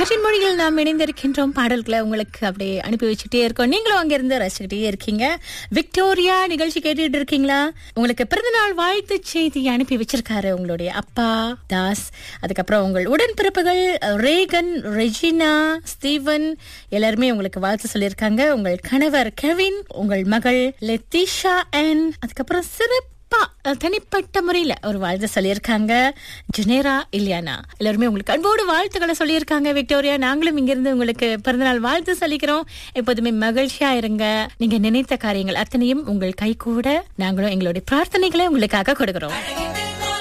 கற்றின் மொழியில் நாம் இணைந்திருக்கின்றோம் பாடல்களை உங்களுக்கு அப்படியே அனுப்பி வச்சுட்டே இருக்கோம் நீங்களும் அங்கிருந்து ரசிச்சுக்கிட்டே இருக்கீங்க விக்டோரியா நிகழ்ச்சி கேட்டுட்டு இருக்கீங்களா உங்களுக்கு பிறந்தநாள் வாழ்த்து செய்தி அனுப்பி வச்சிருக்காரு உங்களுடைய அப்பா தாஸ் அதுக்கப்புறம் உங்கள் உடன்பிறப்புகள் ரேகன் ரெஜினா ஸ்டீவன் எல்லாருமே உங்களுக்கு வாழ்த்து சொல்லியிருக்காங்க உங்கள் கணவர் கெவின் உங்கள் மகள் லெத்திஷா அண்ட் அதுக்கப்புறம் சிறப்பு அப்பா தனிப்பட்ட முறையில ஒரு வாழ்த்து சொல்லியிருக்காங்க ஜுனேரா இல்லையானா எல்லாருமே உங்களுக்கு அன்போடு வாழ்த்துக்களை சொல்லியிருக்காங்க விக்டோரியா நாங்களும் இங்கிருந்து உங்களுக்கு பிறந்தநாள் வாழ்த்து சொல்லிக்கிறோம் எப்போதுமே மகிழ்ச்சியா இருங்க நீங்க நினைத்த காரியங்கள் அத்தனையும் உங்கள் கை கூட நாங்களும் எங்களுடைய பிரார்த்தனைகளை உங்களுக்காக கொடுக்கிறோம்